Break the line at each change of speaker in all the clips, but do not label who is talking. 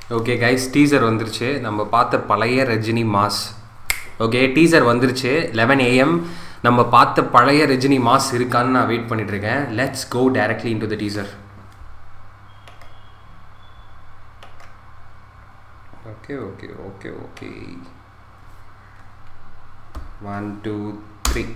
Okay guys teaser வந்துருச்சு நம்ம பார்த்த பழைய ரஜினி மாஸ் ஓகே டீசர் வந்துருச்சு லெவன் ஏஎம் நம்ம பார்த்த பழைய ரஜினி மாஸ் இருக்கான்னு நான் வெயிட் பண்ணிட்டு இருக்கேன் let's go directly into the teaser okay okay okay okay one two three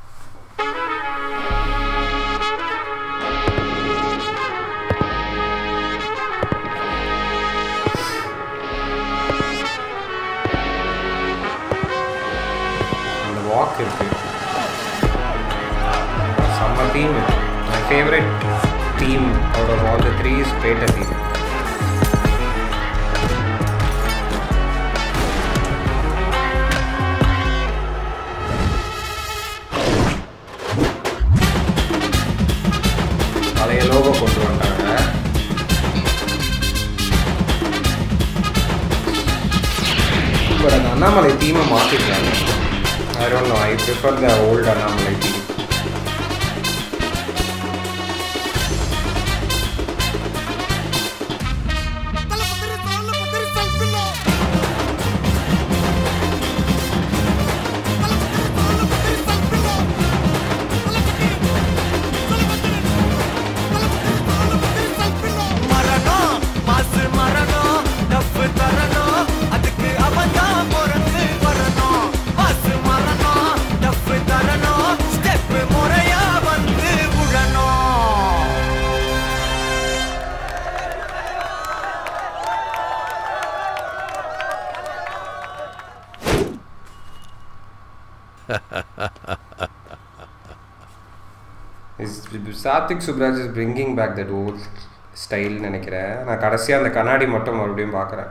அந்த வாக் இருக்கு செம்ம theme my favourite theme out of all the three is Petta theme பழைய லோகோ கொண்டு வந்துட்டாங்க பட் அந்த அண்ணாமலை தீமை மாற்றிருக்காங்க I don't know I prefer the old Annamalai theme
மரணம் மாசு மரணம் டப்பு தரணும் அதுக்கு அவன்தான் பொறுத்து வரணும் மாசு மரணம் டப்பு தரணும் ஸ்டெப் முறையா வந்து விடணும்
is Sathvik Subraj is bringing back that old style நினைக்கிறேன் நான் கடைசியாக அந்த கண்ணாடி மட்டும் மறுபடியும் பார்க்குறேன்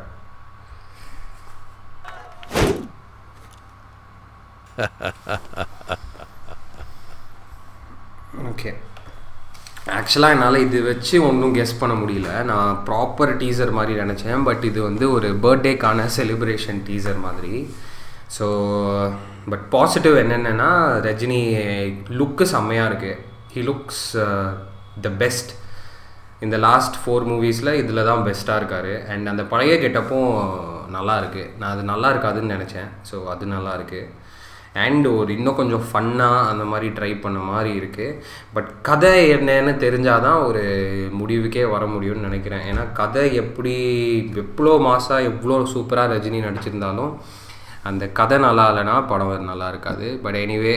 ஓகே ஆக்சுவலாக என்னால் இது வச்சு ஒன்றும் கெஸ் பண்ண முடியல நான் ப்ராப்பர் டீசர் மாதிரி நினச்சேன் பட் இது வந்து ஒரு பர்த்டேக்கான செலிப்ரேஷன் டீசர் மாதிரி ஸோ பட் பாசிட்டிவ் என்னென்னா ரஜினி லுக்கு செம்மையாக இருக்குது ஹி லுக்ஸ் த பெஸ்ட் இந்த லாஸ்ட் ஃபோர் மூவிஸில் இதில் தான் பெஸ்ட்டாக இருக்கார் அண்ட் அந்த பழைய கெட்டப்பும் நல்லா இருக்குது நான் அது நல்லா இருக்காதுன்னு நினச்சேன் ஸோ அது நல்லா இருக்குது அண்ட் ஒரு இன்னும் கொஞ்சம் ஃபன்னாக அந்த மாதிரி ட்ரை பண்ண மாதிரி இருக்குது பட் கதை என்னன்னு தெரிஞ்சால் தான் ஒரு முடிவுக்கே வர முடியும்னு நினைக்கிறேன் ஏன்னா கதை எப்படி எவ்வளோ மாசாக எவ்வளோ சூப்பராக ரஜினி நடிச்சிருந்தாலும் அந்த கதை நல்லா இல்லைன்னா படம் நல்லா இருக்காது பட் எனிவே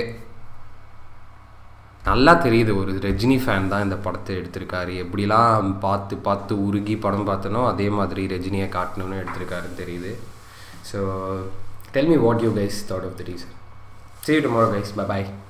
நல்லா தெரியுது ஒரு ரஜினி ஃபேன் தான் இந்த படத்தை எடுத்திருக்காரு எப்படிலாம் பார்த்து பார்த்து உருகி படம் பார்த்தனோ அதே மாதிரி ரஜினியை காட்டணும்னு எடுத்திருக்காருன்னு தெரியுது so tell me what you guys thought of the reason See you tomorrow, guys. Bye bye.